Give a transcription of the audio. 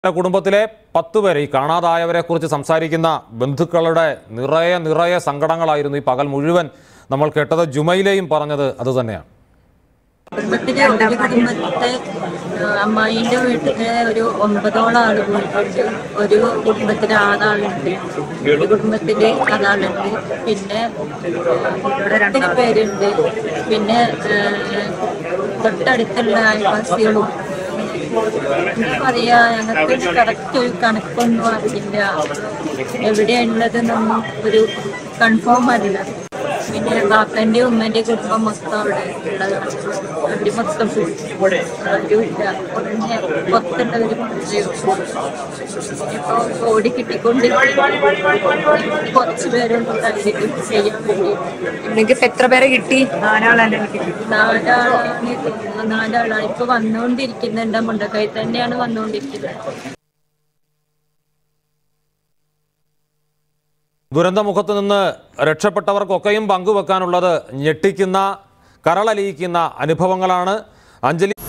കുടുംബത്തിലെ പത്ത് പേരെ ഈ കാണാതായവരെ കുറിച്ച് സംസാരിക്കുന്ന ബന്ധുക്കളുടെ നിറയെ നിറയെ സങ്കടങ്ങളായിരുന്നു ഈ പകൽ മുഴുവൻ നമ്മൾ കേട്ടത് ജുമയിലെയും പറഞ്ഞത് അതുതന്നെയാണ് കുടുംബത്തിലെ ഒരു കുടുംബത്തെ ആ, അമ്മായിന്റെ വീട്ടിലെ ഒരു ഒമ്പതോളം ആള് പോയിട്ടുണ്ട് ഒരു കുടുംബത്തിലെ ആറാളുണ്ട് ഒരു കുടുംബത്തില് അതാളുണ്ട് പിന്നെ ഒത്തിരി പേരുണ്ട് പിന്നെ ആ, തൊട്ടടുത്തുള്ള അയൽവാസികളും എന്താ പറയാ ഞങ്ങൾക്ക് കറക്റ്റ് ഒരു കണക്കൊന്നും അറിയില്ല എവിടെയുള്ളതെന്നൊന്നും ഒരു കൺഫേം അല്ല പിന്നെ ബാപ്പന്റെ ഉമ്മന്റെ കുടുംബം മൊത്തം അവിടെ ഉള്ളതാണ് അവര് മൊത്തം പോയി ആരുമില്ല ഉടനെ പുറത്തുള്ളവര് ഇപ്പൊ ഓടി കിട്ടിക്കൊണ്ടിരിക്കുന്നു കുറച്ച് പേരുണ്ടായിരിക്കും ചെയ്യാൻ വേണ്ടി നിങ്ങൾക്ക് ഇപ്പൊ എത്ര പേരെ കിട്ടി നാലാളല്ലേ കിട്ടി നാലാളാണ് തോന്നുന്നു. നാലാളാണ് ഇപ്പൊ വന്നുകൊണ്ടിരിക്കുന്നുണ്ട് മുണ്ടക്കൈ തന്നെയാണ് വന്നുകൊണ്ടിരിക്കുന്നത് ദുരന്തമുഖത്ത് നിന്ന് രക്ഷപ്പെട്ടവർക്കൊക്കെയും പങ്കുവെക്കാനുള്ളത് ഞെട്ടിക്കുന്ന കരളലിയിക്കുന്ന അനുഭവങ്ങളാണ് അഞ്ജലി